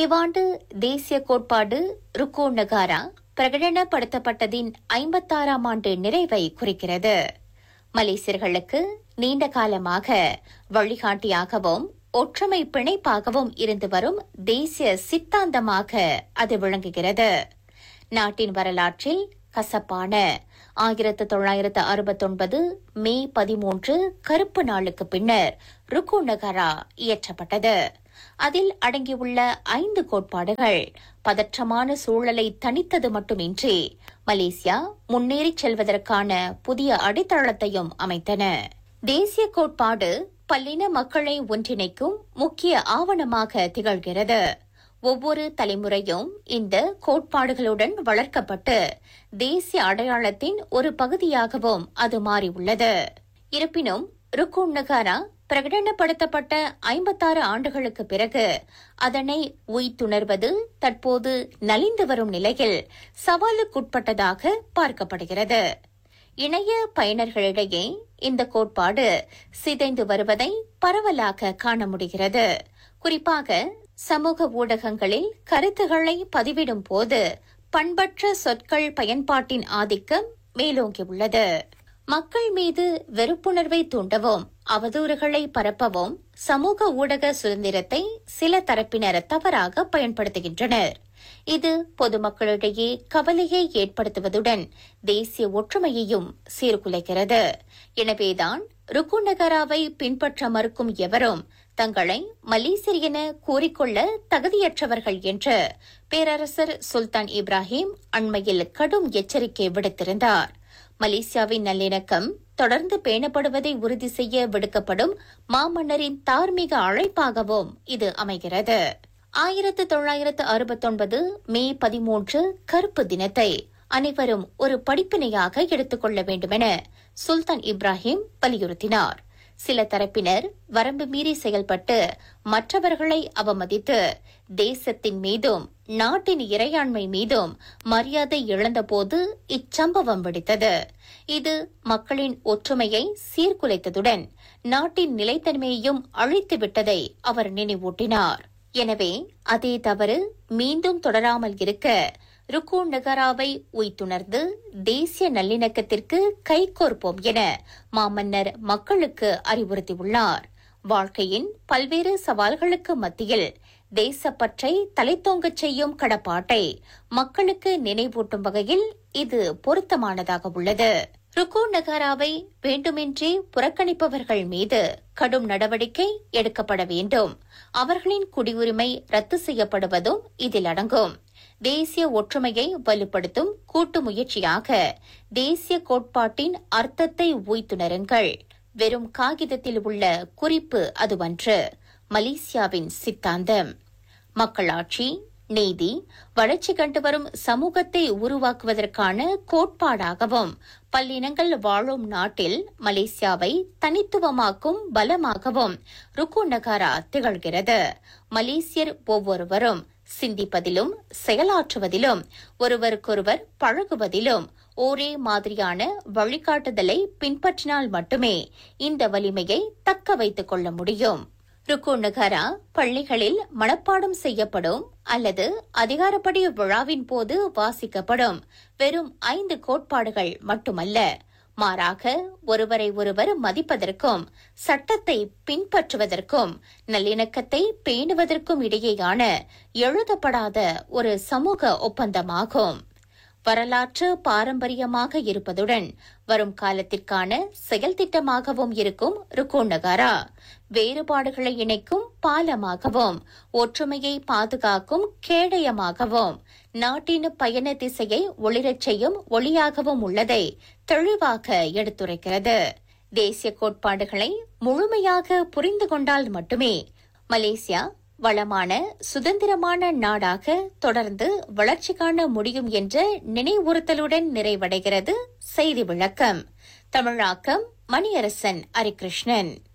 இவ்வாண்டு தேசிய கோட்பாடு ருக்கோ நகாரா பிரகடனப்படுத்தப்பட்டதின் ஐம்பத்தாறாம் ஆண்டு நிறைவை குறிக்கிறது மலேசியர்களுக்கு நீண்ட காலமாக வழிகாட்டியாகவும் ஒற்றுமை பிணைப்பாகவும் இருந்து வரும் தேசிய சித்தாந்தமாக அது விளங்குகிறது நாட்டின் வரலாற்றில் கசப்பான ஆயிரத்து தொள்ளாயிரத்து அறுபத்தொன்பது மே பதிமூன்று கருப்பு நாளுக்கு பின்னர் ருக்கு நகரா இயற்றப்பட்டது அதில் அடங்கியுள்ள ஐந்து கோட்பாடுகள் பதற்றமான சூழலை தணித்தது மட்டுமின்றி மலேசியா முன்னேறிச் செல்வதற்கான புதிய அடித்தளத்தையும் அமைத்தன தேசிய கோட்பாடு பல்லின மக்களை ஒன்றிணைக்கும் முக்கிய ஆவணமாக திகழ்கிறது ஒவ்வொரு தலைமுறையும் இந்த கோட்பாடுகளுடன் வளர்க்கப்பட்டு தேசிய அடையாளத்தின் ஒரு பகுதியாகவும் அது மாறியுள்ளது இருப்பினும் ருக்குன் நகாரா பிரகடனப்படுத்தப்பட்ட ஐம்பத்தாறு ஆண்டுகளுக்கு பிறகு அதனை உய்த்துணர்வது தற்போது நலிந்து வரும் நிலையில் சவாலுக்குட்பட்டதாக பார்க்கப்படுகிறது இணைய பயனர்களிடையே இந்த கோட்பாடு சிதைந்து வருவதை பரவலாக காண முடிகிறது குறிப்பாக சமூக ஊடகங்களில் கருத்துக்களை பதிவிடும் போது பண்பற்ற சொற்கள் பயன்பாட்டின் ஆதிக்கம் மேலோங்கியுள்ளது மக்கள் மீது வெறுப்புணர்வை தூண்டவும் அவதூறுகளை பரப்பவும் சமூக ஊடக சுதந்திரத்தை சில தரப்பினர் தவறாக பயன்படுத்துகின்றனர் இது பொதுமக்களிடையே கவலையை ஏற்படுத்துவதுடன் தேசிய ஒற்றுமையையும் சீர்குலைக்கிறது எனவேதான் ருக்கு நகராவை பின்பற்ற மறுக்கும் எவரும் தங்களை மலேசியர் என கூறிக்கொள்ள தகுதியற்றவர்கள் என்று பேரரசர் சுல்தான் இப்ராஹிம் அண்மையில் கடும் எச்சரிக்கை விடுத்திருந்தார் மலேசியாவின் நல்லிணக்கம் தொடர்ந்து பேணப்படுவதை உறுதி செய்ய விடுக்கப்படும் மாமன்னரின் தார்மீக அழைப்பாகவும் இது அமைகிறது ஆயிரத்து தொள்ளாயிரத்து அறுபத்தொன்பது மே பதிமூன்று கருப்பு தினத்தை அனைவரும் ஒரு படிப்பினையாக எடுத்துக்கொள்ள வேண்டுமென சுல்தான் இப்ராஹிம் வலியுறுத்தினார் சில தரப்பினர் வரம்பு மீறி செயல்பட்டு மற்றவர்களை அவமதித்து தேசத்தின் மீதும் நாட்டின் இறையாண்மை மீதும் மரியாதை இழந்தபோது இச்சம்பவம் வெடித்தது இது மக்களின் ஒற்றுமையை சீர்குலைத்ததுடன் நாட்டின் நிலைத்தன்மையையும் அழித்து விட்டதை அவர் நினைவூட்டினார் எனவே அதே தவறு மீண்டும் தொடராமல் இருக்க ருக்கு நகராவை உய்த்துணர்ந்து தேசிய நல்லிணக்கத்திற்கு கைகோர்ப்போம் என மாமன்னர் மக்களுக்கு அறிவுறுத்தியுள்ளார் வாழ்க்கையின் பல்வேறு சவால்களுக்கு மத்தியில் தேசப்பற்றை தலைத்தோங்கச் செய்யும் கடப்பாட்டை மக்களுக்கு நினைவூட்டும் வகையில் இது பொருத்தமானதாக உள்ளது ருக்கு நகாராவை வேண்டுமென்றே புறக்கணிப்பவர்கள் மீது கடும் நடவடிக்கை எடுக்கப்பட வேண்டும் அவர்களின் குடியுரிமை ரத்து செய்யப்படுவதும் இதில் அடங்கும் தேசிய ஒற்றுமையை வலுப்படுத்தும் கூட்டு முயற்சியாக தேசிய கோட்பாட்டின் அர்த்தத்தை உய்த்துணருங்கள் வெறும் காகிதத்தில் உள்ள குறிப்பு அதுவன்று மலேசியாவின் சித்தாந்தம் மக்களாட்சி நீதி வளர்ச்சி கண்டு வரும் சமூகத்தை உருவாக்குவதற்கான கோட்பாடாகவும் பல்லினங்கள் வாழும் நாட்டில் மலேசியாவை தனித்துவமாக்கும் பலமாகவும் ருக்கு நகாரா திகழ்கிறது மலேசியர் ஒவ்வொருவரும் சிந்திப்பதிலும் செயலாற்றுவதிலும் ஒருவருக்கொருவர் பழகுவதிலும் ஒரே மாதிரியான வழிகாட்டுதலை பின்பற்றினால் மட்டுமே இந்த வலிமையை தக்க வைத்துக் கொள்ள முடியும் ருக்கு நகரா பள்ளிகளில் மனப்பாடம் செய்யப்படும் அல்லது அதிகாரப்படி விழாவின் போது வாசிக்கப்படும் வெறும் ஐந்து கோட்பாடுகள் மட்டுமல்ல மாறாக ஒருவரை ஒருவர் மதிப்பதற்கும் சட்டத்தை பின்பற்றுவதற்கும் நல்லிணக்கத்தை பேணுவதற்கும் இடையேயான எழுதப்படாத ஒரு சமூக ஒப்பந்தமாகும் வரலாற்று பாரம்பரியமாக இருப்பதுடன் வரும் காலத்திற்கான செயல் திட்டமாகவும் இருக்கும் ருக்கு நகாரா வேறுபாடுகளை இணைக்கும் பாலமாகவும் ஒற்றுமையை பாதுகாக்கும் கேடயமாகவும் நாட்டின் பயண திசையை ஒளிரச் செய்யும் ஒளியாகவும் உள்ளதை தெளிவாக எடுத்துரைக்கிறது தேசிய கோட்பாடுகளை முழுமையாக புரிந்து கொண்டால் மட்டுமே மலேசியா வளமான சுதந்திரமான நாடாக தொடர்ந்து வளர்ச்சி காண முடியும் என்ற நினைவுறுத்தலுடன் நிறைவடைகிறது செய்தி விளக்கம் தமிழாக்கம் மணியரசன் ஹரிகிருஷ்ணன்